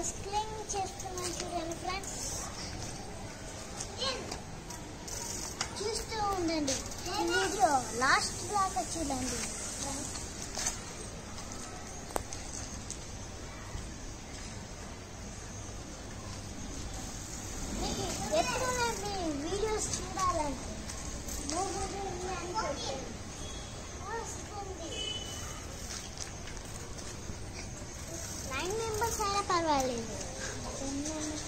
Ice cream చేస్తున్నాను చూడండి friends చూస్తూ ఉండండి ఈ వీడియో లాస్ట్ దాకా చూడండి మీకు ఎప్పుడు నాకు వీడియోస్ చూడాలంటే మూడు వస్తుంది నైన్ మెంబర్స్ అయినా పర్వాలేదు టెన్ మెంబర్స్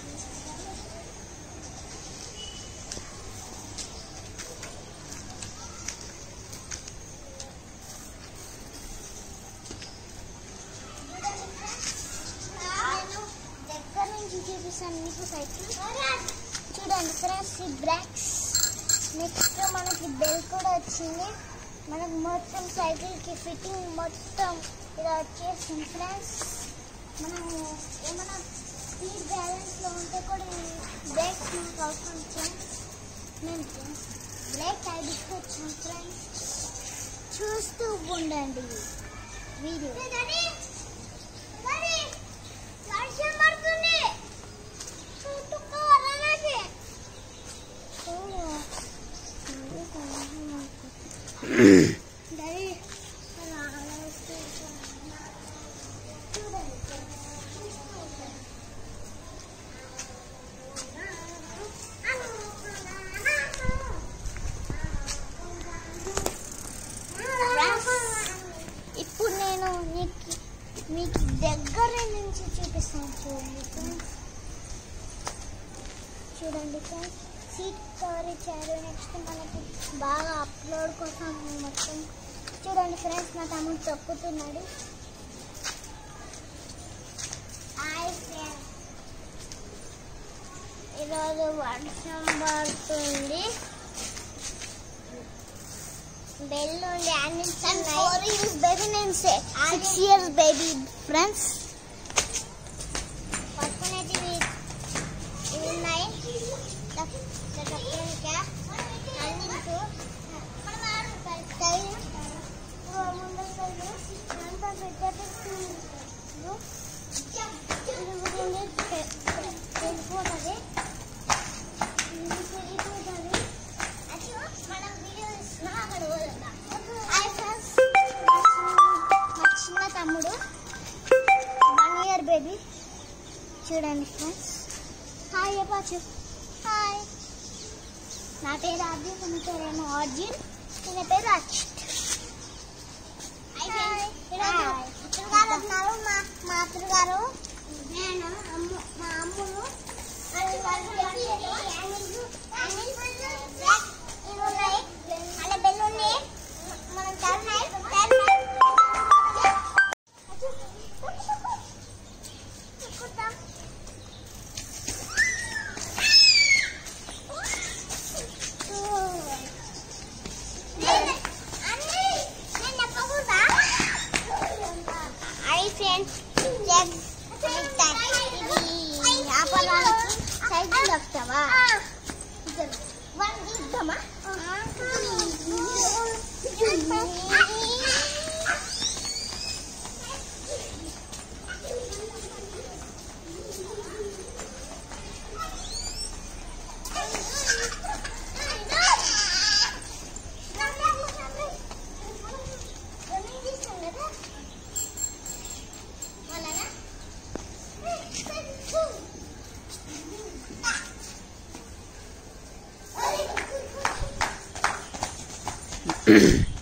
నేను దగ్గర నుంచి చూపిస్తాను మీకు సైకిల్ చూడండి ఫ్రెండ్స్ ఈ బ్రేక్స్ నెక్స్ట్ మనకి బెల్ కూడా వచ్చింది మనకు మొత్తం సైకిల్కి ఫిట్టింగ్ మొత్తం ఇలా వచ్చేసింది ఫ్రెండ్స్ మనం ఏమైనా స్పీడ్ బ్యాలెన్స్లో ఉంటే కూడా బ్రేక్స్ మనకు అవసరం ఫ్రెండ్స్ నేను బ్రేక్ ఐడికొచ్చాను ఫ్రెండ్స్ చూస్తూ ఉండండి వీడియో వర్షం పడుతుంది చుట్టుకోవాలన్నది చూడు డాడీ ఇప్పుడు నేను నీకు మీకు దగ్గర నుంచి చూపిస్తాను చూడండి ఫ్రెండ్స్ చూడండి ఫ్రెండ్స్ సీట్ కవర్ ఇచ్చారు నెక్స్ట్ మనకి బాగా అప్లోడ్ కోసం మొత్తం చూడండి ఫ్రెండ్స్ నా తమ్ముడు తొక్కుతున్నాడు హాయ్ ఫ్రెండ్స్ ఈరోజు వర్షం పడుతుంది బెల్ ఉంది ఫోర్ ఇయర్స్ బేబీ నేను సిక్స్ ఇయర్స్ బేబీ ఫ్రెండ్స్ పట్టుకునేది ఇవి ఇవి ఉన్నాయి వెళ్ళిపోతుంది మనం వీడియో ఇస్తున్నాం అక్కడ పోదాం హాయ్ ఫ్రెండ్స్ మా చిన్న తమ్ముడు వన్ ఇయర్ బేబీ చూడండి ఫ్రెండ్స్ హాయ్ చెప్పచ్చు హాయ్ నా పేరు ఆర్జీ తన పేరేమో ఆర్జిన్ తన పేరు అచ్చిత్ గారు వస్తున్నారు మా మాతృ గారు నేను అమ్ము మా అమ్ములు అలా బెల్లుంది మనం turn turn hi friends cycle వస్తావా వన్ ఇద్దామా Mm-hmm.